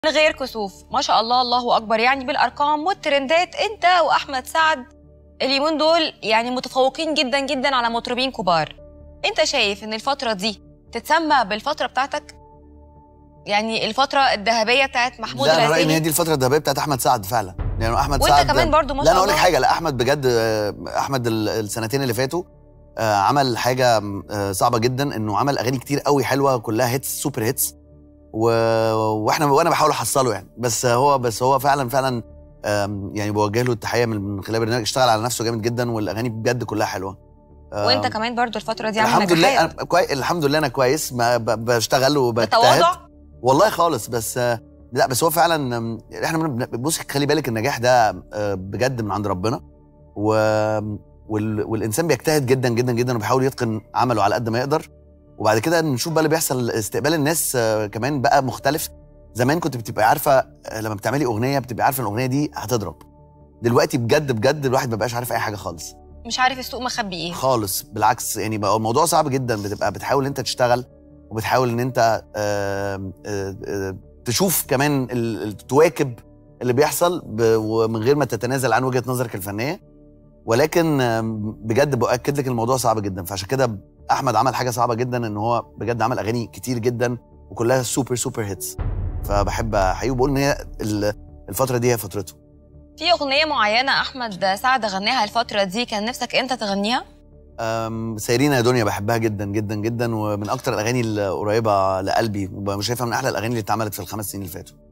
من غير كسوف ما شاء الله الله اكبر يعني بالارقام والترندات انت واحمد سعد اليومين دول يعني متفوقين جدا جدا على مطربين كبار انت شايف ان الفتره دي تتسمى بالفتره بتاعتك يعني الفتره الذهبيه بتاعت محمود لا انا رايي ان العزيزي هي دي الفتره الذهبيه بتاعت احمد سعد فعلا يعني احمد وانت سعد كمان برضو ما لا شاء انا اقول لك الله حاجه لا احمد بجد آه، احمد ال- السنتين اللي فاتوا آه، عمل حاجه آه، صعبه جدا انه عمل اغاني كتير قوي حلوه كلها هيتس سوبر هيتس و... واحنا وانا بحاول احصله يعني بس هو بس هو فعلا فعلا آم، يعني بوجه له التحيه من من خلال برنامج اشتغل على نفسه جامد جدا والاغاني بجد كلها حلوه وانت آم، كمان برضو الفتره دي عامل الحمد لله نجاحات. أنا كوي... الحمد لله انا كويس ما ب... بشتغل وبجتهد تواضع والله خالص بس آه، لا بس هو فعلا آم، احنا بن- بص خلي بالك النجاح ده آه، بجد من عند ربنا و وال... والانسان بيجتهد جدا جدا جدا وبيحاول يتقن عمله على قد ما يقدر وبعد كده نشوف بقى اللي بيحصل استقبال الناس آه، كمان بقى مختلف زمان كنت بتبقى عارفه آه، لما بتعملي اغنيه بتبقى عارفه ان الاغنيه دي هتضرب دلوقتي بجد بجد الواحد ما بقاش عارف اي حاجه خالص مش عارف السوق مخبي ايه خالص بالعكس يعني بقى الموضوع صعب جدا بتبقى بتحاول ان انت تشتغل وبتحاول ان انت آم، آه، آه، تشوف كمان ال- ال- تواكب اللي بيحصل ب- ومن غير ما تتنازل عن وجهه نظرك الفنيه ولكن آم، بجد باكد لك الموضوع صعب جدا فعشان كده احمد عمل حاجه صعبه جدا ان هو بجد عمل اغاني كتير جدا وكلها سوبر سوبر هيتس فبحب احييه وبقول ان هي ال- الفتره دي هي فترته في اغنيه معينه احمد سعد غناها الفتره دي كان نفسك انت تغنيها أم، سايرين يا دنيا بحبها جدا جدا جدا ومن اكتر الاغاني القريبه لقلبي وشايفها من احلى الاغاني اللي اتعملت في الخمس سنين اللي فاتوا